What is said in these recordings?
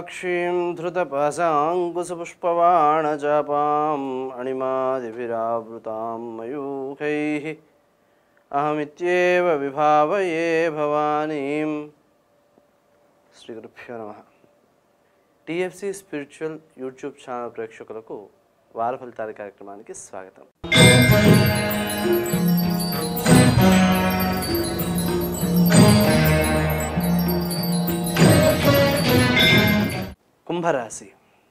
విశాలాక్షీం ధృతపాశాంకుశపుష్పవాణజాపాం అణిమాదిభిరావృతాం మయూఖైः అహమిత్యేవ విభావయే భవానీం శ్రీ గురుభ్యో నమ TFC spiritual YouTube channel ప్రేక్షకులకు వార ఫలితాల కార్యక్రమానికి స్వాగతం కుంభరాశి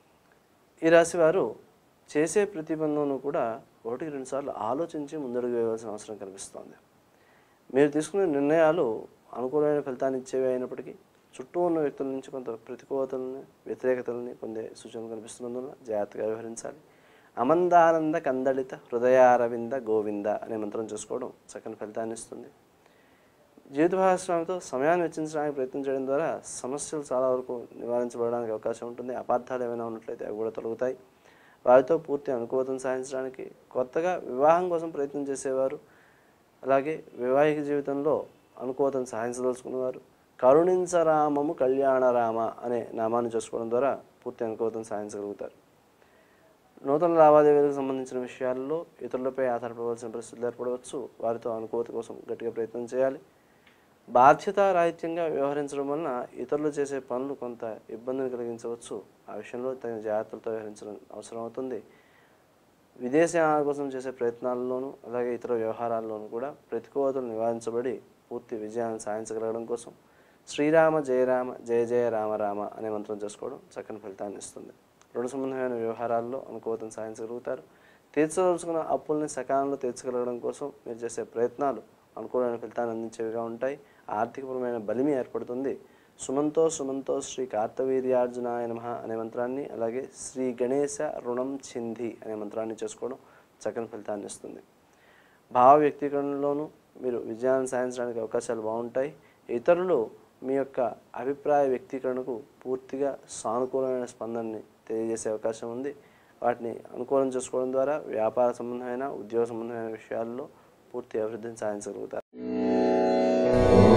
ఈ రాశి వారు చేసే ప్రతి పనిలోనూ కూడా ఒకటికి రెండు సార్లు ఆలోచించి ముందడుగు వేయవలసిన అవసరం కనిపిస్తోంది మీరు తీసుకునే నిర్ణయాలు అనుకూలమైన ఫలితాన్ని ఇచ్చేవి అయినప్పటికీ చుట్టూ ఉన్న వ్యక్తుల నుంచి కొంత ప్రతికూలతలని వ్యతిరేకతలని పొందే సూచనలు కనిపిస్తున్నందున జాగ్రత్తగా వ్యవహరించాలి అమందానంద కందళిత హృదయారవింద గోవింద అనే మంత్రం చేసుకోవడం చక్కని ఫలితాన్ని ఇస్తుంది జీవిత భాగస్వామితో సమయాన్ని వెచ్చించడానికి ప్రయత్నం చేయడం ద్వారా సమస్యలు చాలా వరకు నివారించబడడానికి అవకాశం ఉంటుంది అపార్థాలు ఏమైనా ఉన్నట్లయితే అవి కూడా తొలగుతాయి వారితో పూర్తి అనుకూలతను సాధించడానికి కొత్తగా వివాహం కోసం ప్రయత్నం చేసేవారు అలాగే వైవాహిక జీవితంలో అనుకూలతను సాధించదలుచుకున్నవారు కరుణించరామము కళ్యాణరామ అనే నామాన్ని చేసుకోవడం ద్వారా పూర్తి అనుకూలతను సాధించగలుగుతారు నూతన లావాదేవీలకు సంబంధించిన విషయాల్లో ఇతరులపై ఆధారపడవలసిన పరిస్థితులు ఏర్పడవచ్చు వారితో అనుకూలత కోసం గట్టిగా ప్రయత్నం చేయాలి బాధ్యతారాహిత్యంగా వ్యవహరించడం వలన ఇతరులు చేసే పనులు కొంత ఇబ్బందిని కలిగించవచ్చు ఆ విషయంలో తగిన జాగ్రత్తలతో వ్యవహరించడం అవసరం అవుతుంది విదేశీయానాల కోసం చేసే ప్రయత్నాల్లోనూ అలాగే ఇతర వ్యవహారాల్లోనూ కూడా ప్రతికూలతలు నివారించబడి పూర్తి విజయాన్ని సాధించగలగడం కోసం శ్రీరామ జయరామ జయ జయ రామ రామ అనే మంత్రం చేసుకోవడం చక్కని ఫలితాన్ని ఇస్తుంది రుణ సంబంధమైన వ్యవహారాల్లో అనుకూలతను సాధించగలుగుతారు తీర్చదలుచుకున్న అప్పుల్ని సకాలంలో తీర్చగలగడం కోసం మీరు చేసే ప్రయత్నాలు అనుకూలమైన ఫలితాన్ని అందించేవిగా ఉంటాయి ఆర్థికపరమైన బలిమి ఏర్పడుతుంది సుమంతో సుమంతో శ్రీ కార్తవీర్యార్జునాయ నమ అనే మంత్రాన్ని అలాగే శ్రీ గణేశ రుణం చింది అనే మంత్రాన్ని చేసుకోవడం చక్కని ఫలితాన్ని ఇస్తుంది భావ వ్యక్తీకరణలోనూ మీరు విజయాన్ని సాధించడానికి అవకాశాలు బాగుంటాయి ఇతరులు మీ యొక్క అభిప్రాయ వ్యక్తీకరణకు పూర్తిగా సానుకూలమైన స్పందనని తెలియజేసే అవకాశం ఉంది వాటిని అనుకూలం చేసుకోవడం ద్వారా వ్యాపార సంబంధమైన ఉద్యోగ సంబంధమైన విషయాల్లో పూర్తి అభివృద్ధిని సాధించగలుగుతారు